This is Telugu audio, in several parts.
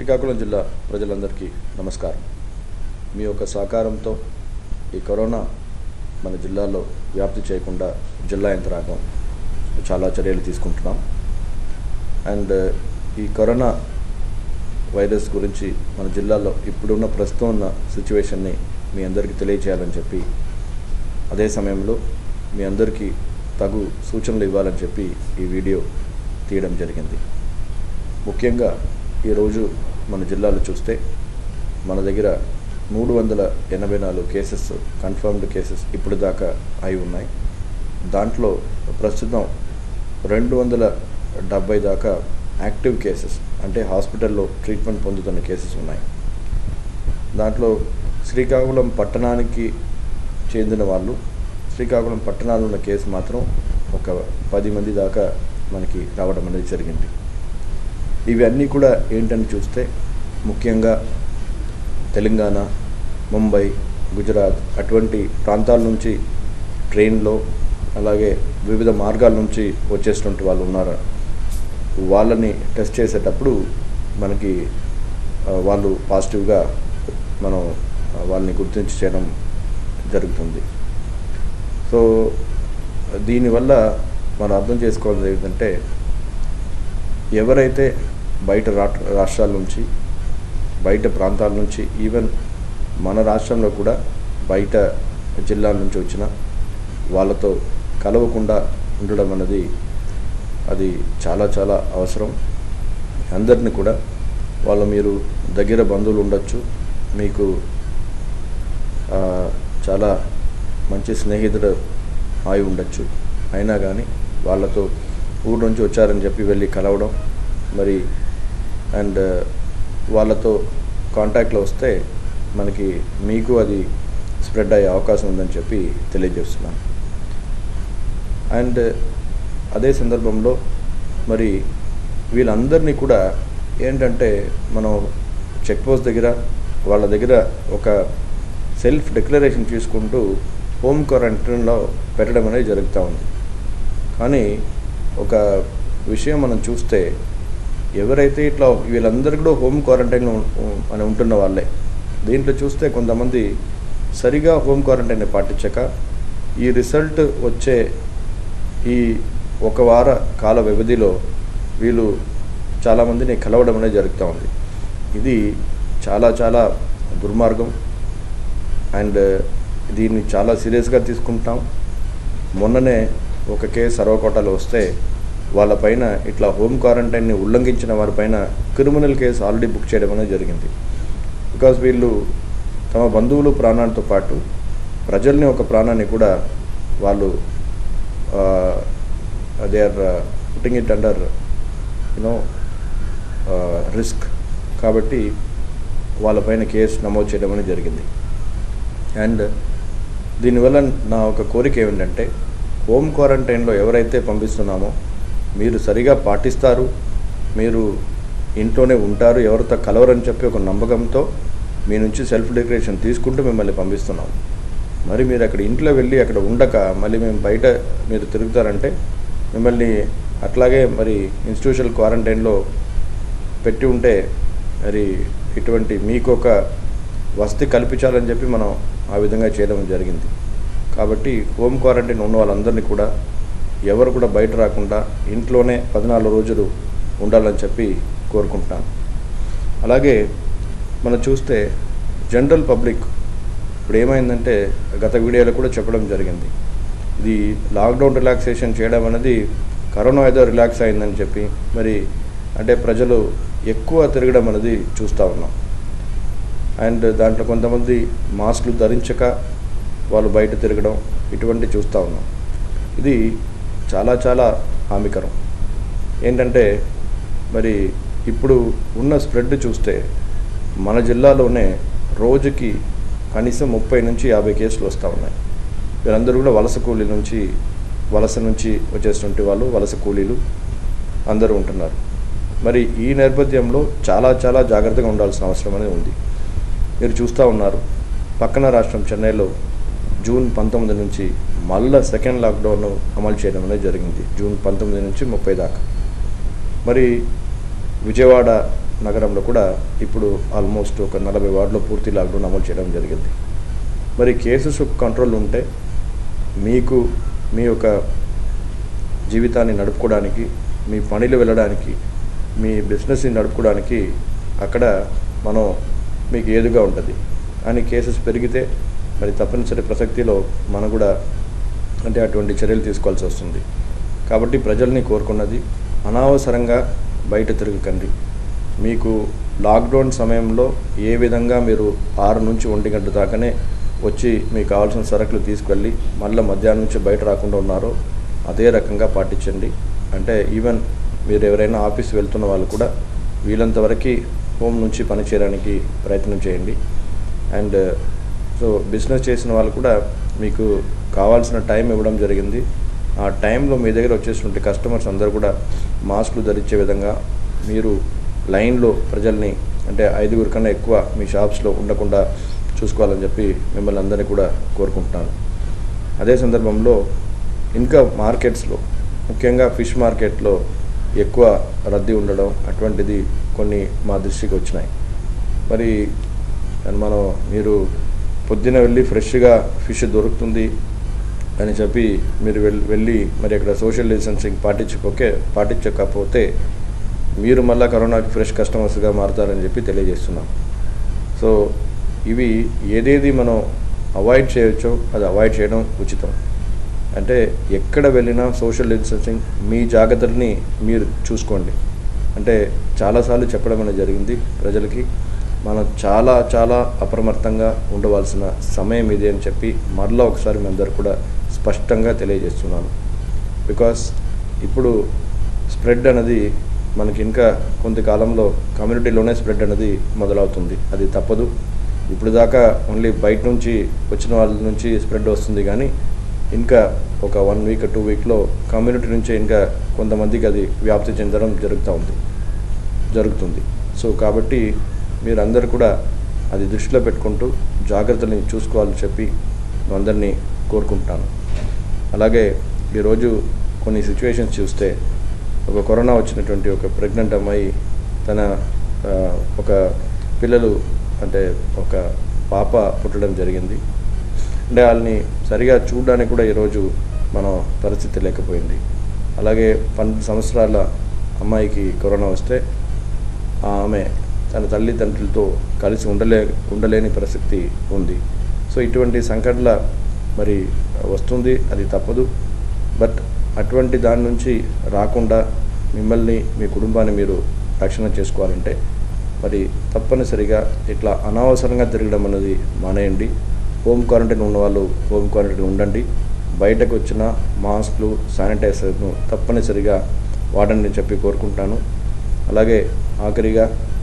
శ్రీకాకుళం జిల్లా ప్రజలందరికీ నమస్కారం మీ యొక్క సహకారంతో ఈ కరోనా మన జిల్లాలో వ్యాప్తి చేయకుండా జిల్లా యంత్రాంగం చాలా చర్యలు తీసుకుంటున్నాం అండ్ ఈ కరోనా వైరస్ గురించి మన జిల్లాలో ఇప్పుడున్న ప్రస్తుతం ఉన్న సిచ్యువేషన్ని మీ అందరికీ తెలియజేయాలని చెప్పి అదే సమయంలో మీ అందరికీ తగు సూచనలు ఇవ్వాలని చెప్పి ఈ వీడియో తీయడం జరిగింది ముఖ్యంగా ఈరోజు మన జిల్లాలో చూస్తే మన దగ్గర మూడు వందల ఎనభై నాలుగు కేసెస్ కన్ఫర్మ్డ్ కేసెస్ ఇప్పుడు దాకా అయి ఉన్నాయి దాంట్లో ప్రస్తుతం రెండు వందల డెబ్బై దాకా యాక్టివ్ కేసెస్ అంటే హాస్పిటల్లో ట్రీట్మెంట్ పొందుతున్న కేసెస్ ఉన్నాయి దాంట్లో శ్రీకాకుళం పట్టణానికి చెందిన వాళ్ళు శ్రీకాకుళం పట్టణాల్లో ఉన్న కేసు మాత్రం ఒక పది మంది దాకా మనకి రావడం అనేది జరిగింది ఇవన్నీ కూడా ఏంటని చూస్తే ముఖ్యంగా తెలంగాణ ముంబై గుజరాత్ అటువంటి ప్రాంతాల నుంచి ట్రైన్లో అలాగే వివిధ మార్గాల నుంచి వచ్చేటువంటి వాళ్ళు ఉన్నారు వాళ్ళని టెస్ట్ చేసేటప్పుడు మనకి ఆ, వాళ్ళు పాజిటివ్గా మనం ఆ, వాళ్ళని గుర్తించి చేయడం జరుగుతుంది సో దీనివల్ల మనం అర్థం చేసుకోవాల్సింది ఏంటంటే ఎవరైతే బయట రా- రాష్ట్రాల నుంచి బయట ప్రాంతాల నుంచి ఈవెన్ మన రాష్ట్రంలో కూడా బయట జిల్లాల నుంచి వచ్చిన వాళ్ళతో కలవకుండా ఉండడం అనేది అది చాలా చాలా అవసరం అందరిని కూడా వాళ్ళు మీరు దగ్గర బంధువులు ఉండొచ్చు మీకు ఆ, చాలా మంచి స్నేహితుడు అయి ఉండొచ్చు అయినా కానీ వాళ్ళతో ఊరు నుంచి వచ్చారని చెప్పి వెళ్ళి కలవడం మరి అండ్ వాళ్ళతో కాంటాక్ట్లో వస్తే మనకి మీకు అది స్ప్రెడ్ అయ్యే అవకాశం ఉందని చెప్పి తెలియజేస్తున్నాను అండ్ అదే సందర్భంలో మరి వీళ్ళందరినీ కూడా ఏంటంటే మనం చెక్ పోస్ట్ దగ్గర వాళ్ళ దగ్గర ఒక సెల్ఫ్ డిక్లరేషన్ తీసుకుంటూ హోమ్ క్వారంటైన్లో పెట్టడం అనేది జరుగుతూ ఉంది కానీ ఒక విషయం మనం చూస్తే ఎవరైతే ఇట్లా వీళ్ళందరూ కూడా హోమ్ క్వారంటైన్లో ఉం- అని ఉంటున్న వాళ్ళే దీంట్లో చూస్తే కొంతమంది సరిగా హోమ్ క్వారంటైన్ పాటించక ఈ రిజల్ట్ వచ్చే ఈ ఒక వార కాల వ్యవధిలో వీళ్ళు చాలామందిని కలవడం అనేది జరుగుతూ ఉంది ఇది చాలా చాలా దుర్మార్గం అండ్ దీన్ని చాలా సీరియస్గా తీసుకుంటాం మొన్ననే ఒక కేసు సర్వకోటలో వస్తే వాళ్ళపైన ఇట్లా హోమ్ క్వారంటైన్ని ఉల్లంఘించిన వారిపైన క్రిమినల్ కేసు ఆల్రెడీ బుక్ చేయడం అనేది జరిగింది బికాజ్ వీళ్ళు తమ బంధువులు ప్రాణాలతో పాటు ప్రజల్ని ఒక ప్రాణాన్ని కూడా వాళ్ళు they are putting it under you know risk కాబట్టి వాళ్ళపైన కేసు నమోదు చేయడం అనేది జరిగింది అండ్ దీనివల్ల నా ఒక కోరిక ఏమిటంటే హోమ్ క్వారంటైన్లో ఎవరైతే పంపిస్తున్నామో మీరు సరిగా పాటిస్తారు మీరు ఇంట్లోనే ఉంటారు ఎవరితో కలవరని చెప్పి ఒక నమ్మకంతో మీ నుంచి సెల్ఫ్ డిక్లరేషన్ తీసుకుంటూ మిమ్మల్ని పంపిస్తున్నాం మరి మీరు అక్కడ ఇంట్లో వెళ్ళి అక్కడ ఉండక మళ్ళీ మేము బయట మీరు తిరుగుతారంటే మిమ్మల్ని అట్లాగే మరి ఇన్స్టిట్యూషనల్ క్వారంటైన్లో పెట్టి ఉంటే మరి ఇటువంటి మీకు ఒక వసతి కల్పించాలని చెప్పి మనం ఆ విధంగా చేయడం జరిగింది కాబట్టి హోమ్ క్వారంటైన్ ఉన్న వాళ్ళందరినీ కూడా ఎవరు కూడా బయట రాకుండా ఇంట్లోనే పద్నాలుగు రోజులు ఉండాలని చెప్పి కోరుకుంటున్నాను అలాగే మనం చూస్తే జనరల్ పబ్లిక్ ఇప్పుడు ఏమైందంటే గత వీడియోలో కూడా చెప్పడం జరిగింది ఇది లాక్డౌన్ రిలాక్సేషన్ చేయడం అనేది కరోనా ఏదో రిలాక్స్ అయిందని చెప్పి మరి అంటే ప్రజలు ఎక్కువ తిరగడం అనేది చూస్తూ ఉన్నాం అండ్ దాంట్లో కొంతమంది మాస్కులు ధరించక వాళ్ళు బయట తిరగడం ఇటువంటి చూస్తూ ఉన్నాం ఇది చాలా చాలా హామీకరం ఏంటంటే మరి ఇప్పుడు ఉన్న స్ప్రెడ్ చూస్తే మన జిల్లాలోనే రోజుకి కనీసం ముప్పై నుంచి యాభై కేసులు వస్తూ ఉన్నాయి వీరందరూ కూడా వలస కూలీ నుంచి వలస నుంచి వచ్చేటువంటి వాళ్ళు వలస కూలీలు అందరూ ఉంటున్నారు మరి ఈ నేపథ్యంలో చాలా చాలా జాగ్రత్తగా ఉండాల్సిన అవసరం అనేది ఉంది మీరు చూస్తూ ఉన్నారు పక్కన రాష్ట్రం చెన్నైలో జూన్ పంతొమ్మిది నుంచి మళ్ళా సెకండ్ లాక్డౌన్ అమలు చేయడం అనేది జరిగింది జూన్ పంతొమ్మిది నుంచి ముప్పై దాకా మరి విజయవాడ నగరంలో కూడా ఇప్పుడు ఆల్మోస్ట్ ఒక నలభై వార్డులో పూర్తి లాక్డౌన్ అమలు చేయడం జరిగింది మరి కేసెస్ కంట్రోల్ ఉంటే మీకు మీ యొక్క జీవితాన్ని నడుపుకోవడానికి మీ పనిలో వెళ్ళడానికి మీ బిజినెస్ని నడుపుకోవడానికి అక్కడ మనం మీకు ఏదుగా ఉంటుంది కానీ కేసెస్ పెరిగితే మరి తప్పనిసరి ప్రసక్తిలో మనం కూడా అంటే అటువంటి చర్యలు తీసుకోవాల్సి వస్తుంది కాబట్టి ప్రజల్ని కోరుకున్నది అనవసరంగా బయట తిరగకండి మీకు లాక్డౌన్ సమయంలో ఏ విధంగా మీరు ఆరు నుంచి ఒంటి గంట దాకానే వచ్చి మీకు కావాల్సిన సరుకులు తీసుకెళ్ళి మళ్ళీ మధ్యాహ్నం నుంచి బయట రాకుండా ఉన్నారో అదే రకంగా పాటించండి అంటే ఈవెన్ మీరు ఎవరైనా ఆఫీస్ వెళ్తున్న వాళ్ళు కూడా వీలంత వరకు హోమ్ నుంచి పని చేయడానికి ప్రయత్నం చేయండి అండ్ సో బిజినెస్ చేసిన వాళ్ళు కూడా మీకు కావాల్సిన టైం ఇవ్వడం జరిగింది ఆ టైంలో మీ దగ్గర వచ్చేటువంటి కస్టమర్స్ అందరూ కూడా మాస్కులు ధరించే విధంగా మీరు లైన్లో ప్రజల్ని అంటే ఐదుగురు కన్నా ఎక్కువ మీ షాప్స్లో ఉండకుండా చూసుకోవాలని చెప్పి మిమ్మల్ని అందరినీ కూడా కోరుకుంటున్నాను అదే సందర్భంలో ఇంకా మార్కెట్స్లో ముఖ్యంగా ఫిష్ మార్కెట్లో ఎక్కువ రద్దీ ఉండడం అటువంటిది కొన్ని మా దృష్టికి వచ్చినాయి మరి మనం మీరు పొద్దున వెళ్ళి ఫ్రెష్గా ఫిష్ దొరుకుతుంది అని చెప్పి మీరు వెళ్ వెళ్ళి మరి అక్కడ సోషల్ డిస్టెన్సింగ్ పాటించకపోతే పాటించకపోతే మీరు మళ్ళీ కరోనాకి ఫ్రెష్ కస్టమర్స్గా మారుతారని చెప్పి తెలియజేస్తున్నాం సో ఇవి ఏదేది మనం అవాయిడ్ చేయొచ్చో అది అవాయిడ్ చేయడం ఉచితం అంటే ఎక్కడ వెళ్ళినా సోషల్ డిస్టెన్సింగ్ మీ జాగ్రత్తల్ని మీరు చూసుకోండి అంటే చాలాసార్లు చెప్పడం అనేది జరిగింది ప్రజలకి మనం చాలా చాలా అప్రమత్తంగా ఉండవలసిన సమయం ఇది అని చెప్పి మరలా ఒకసారి మీ అందరు కూడా స్పష్టంగా తెలియజేస్తున్నాను బికాస్ ఇప్పుడు స్ప్రెడ్ అనేది మనకి ఇంకా కొంతకాలంలో కమ్యూనిటీలోనే స్ప్రెడ్ అనేది మొదలవుతుంది అది తప్పదు ఇప్పుడు దాకా ఓన్లీ బయట నుంచి వచ్చిన వాళ్ళ నుంచి స్ప్రెడ్ వస్తుంది కానీ ఇంకా ఒక వన్ వీక్ టూ వీక్లో కమ్యూనిటీ నుంచి ఇంకా కొంతమందికి అది వ్యాప్తి చెందడం జరుగుతూ ఉంది జరుగుతుంది సో కాబట్టి మీరందరూ కూడా అది దృష్టిలో పెట్టుకుంటూ జాగ్రత్తల్ని చూసుకోవాలని చెప్పి అందరినీ కోరుకుంటున్నాను అలాగే ఈరోజు కొన్ని సిచ్యువేషన్స్ చూస్తే ఒక కరోనా వచ్చినటువంటి ఒక ప్రెగ్నెంట్ అమ్మాయి తన ఆ, ఒక పిల్లలు అంటే ఒక పాప పుట్టడం జరిగింది అంటే వాళ్ళని సరిగా చూడడానికి కూడా ఈరోజు మన పరిస్థితి లేకపోయింది అలాగే పన్నెండు సంవత్సరాల అమ్మాయికి కరోనా వస్తే ఆ ఆమె తన తల్లిదండ్రులతో కలిసి ఉండలే ఉండలేని పరిస్థితి ఉంది సో ఇటువంటి సంఘటనల మరి వస్తుంది అది తప్పదు బట్ అటువంటి దాని నుంచి రాకుండా మిమ్మల్ని మీ కుటుంబాన్ని మీరు రక్షణ చేసుకోవాలంటే మరి తప్పనిసరిగా ఇట్లా అనవసరంగా తిరగడం అనేది మానేయండి హోమ్ క్వారంటైన్ ఉన్న వాళ్ళు హోమ్ క్వారంటైన్ ఉండండి బయటకు వచ్చిన మాస్క్లు శానిటైజర్ను తప్పనిసరిగా వాడండి అని చెప్పి కోరుకుంటాను అలాగే ఆఖరిగా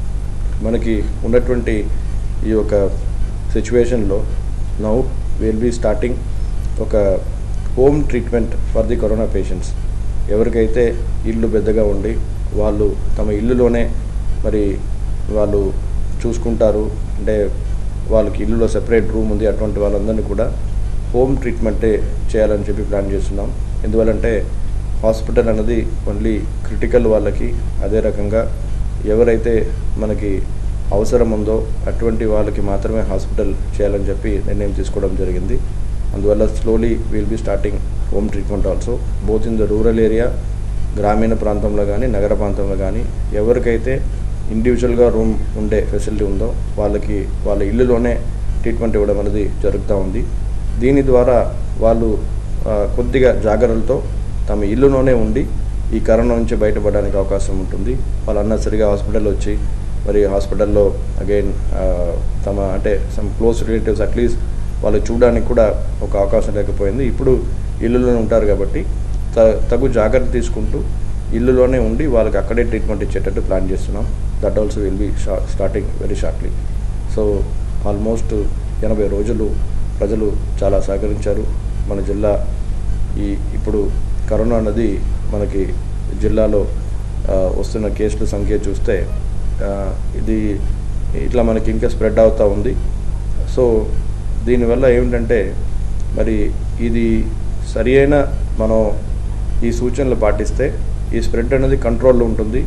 మనకి ఉన్నటువంటి ఈ యొక్క సిచ్యువేషన్లో నౌ విల్ బీ స్టార్టింగ్ ఒక home treatment for the corona patients ఎవరికైతే ఇల్లు పెద్దగా ఉండి వాళ్ళు తమ ఇల్లులోనే మరి వాళ్ళు చూసుకుంటారు అంటే వాళ్ళకి ఇల్లులో సెపరేట్ రూమ్ ఉంది అటువంటి వాళ్ళందరినీ కూడా హోమ్ ట్రీట్మెంటే చేయాలని చెప్పి ప్లాన్ చేస్తున్నాం ఎందువల్లంటే హాస్పిటల్ అనేది ఓన్లీ క్రిటికల్ వాళ్ళకి అదే రకంగా ఎవరైతే మనకి అవసరం ఉందో అటువంటి వాళ్ళకి మాత్రమే హాస్పిటల్ చేయాలని చెప్పి నిర్ణయం తీసుకోవడం జరిగింది అందువల్ల slowly will be starting home treatment also both in the rural area గ్రామీణ ప్రాంతంలో కానీ నగర ప్రాంతంలో కానీ ఎవరికైతే ఇండివిజువల్గా రూమ్ ఉండే ఫెసిలిటీ ఉందో వాళ్ళకి వాళ్ళ ఇల్లులోనే ట్రీట్మెంట్ ఇవ్వడం అనేది జరుగుతూ ఉంది దీని ద్వారా వాళ్ళు ఆ, కొద్దిగా జాగ్రత్తలతో తమ ఇల్లులోనే ఉండి ఈ కరోనా నుంచి బయటపడడానికి అవకాశం ఉంటుంది వాళ్ళు అన్నసరిగా హాస్పిటల్ వచ్చి మరి హాస్పిటల్లో అగైన్ తమ అంటే సమ్ క్లోజ్ రిలేటివ్స్ అట్లీస్ట్ వాళ్ళు చూడడానికి కూడా ఒక అవకాశం లేకపోయింది ఇప్పుడు ఇల్లులోనే ఉంటారు కాబట్టి త తగు జాగ్రత్త తీసుకుంటూ ఇల్లులోనే ఉండి వాళ్ళకి అక్కడే ట్రీట్మెంట్ ఇచ్చేటట్టు ప్లాన్ చేస్తున్నాం that also will be starting very shortly so almost ఎనభై రోజులు ప్రజలు చాలా సహకరించారు మన జిల్లా ఈ ఇప్పుడు కరోనా అన్నది మనకి జిల్లాలో ఆ, వస్తున్న కేసుల సంఖ్య చూస్తే ఆ, ఇది ఇట్లా మనకి ఇంకా స్ప్రెడ్ అవుతూ ఉంది సో దీనివల్ల ఏమిటంటే మరి ఇది సరి అయిన మనం ఈ సూచనలు పాటిస్తే ఈ స్ప్రెడ్ అనేది కంట్రోల్లో ఉంటుంది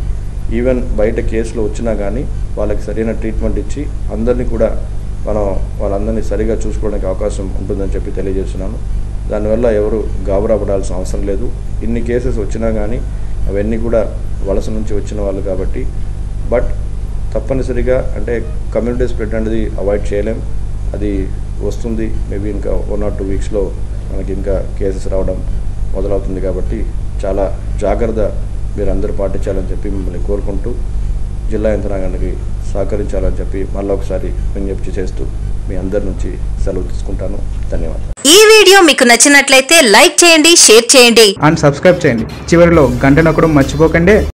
ఈవెన్ బయట కేసులు వచ్చినా కానీ వాళ్ళకి సరైన ట్రీట్మెంట్ ఇచ్చి అందరినీ కూడా మనం వాళ్ళందరినీ సరిగా చూసుకోవడానికి అవకాశం ఉంటుందని చెప్పి తెలియజేస్తున్నాను దానివల్ల ఎవరు గాబరా పడాల్సిన అవసరం లేదు ఇన్ని కేసెస్ వచ్చినా కానీ అవన్నీ కూడా వలస నుంచి వచ్చిన వాళ్ళు కాబట్టి బట్ తప్పనిసరిగా అంటే కమ్యూనిటీ స్ప్రెడ్ అనేది అవాయిడ్ చేయలేం అది వస్తుంది మేబీ ఇంకా వన్ ఆర్ టూ వీక్స్లో మనకి ఇంకా కేసెస్ రావడం మొదలవుతుంది కాబట్టి చాలా జాగ్రత్త మీరు అందరూ పాటించాలని చెప్పి మిమ్మల్ని కోరుకుంటూ జిల్లా యంత్రాంగానికి సహకరించాలని చెప్పి మళ్ళీ ఒకసారి విజ్ఞప్తి చేస్తూ మీ అందరి నుంచి సెలవు తీసుకుంటాను ధన్యవాదాలు ఈ వీడియో మీకు నచ్చినట్లయితే లైక్ చేయండి షేర్ చేయండి అండ్ సబ్స్క్రైబ్ చేయండి చివరిలో గంట నొక్కడం మర్చిపోకండి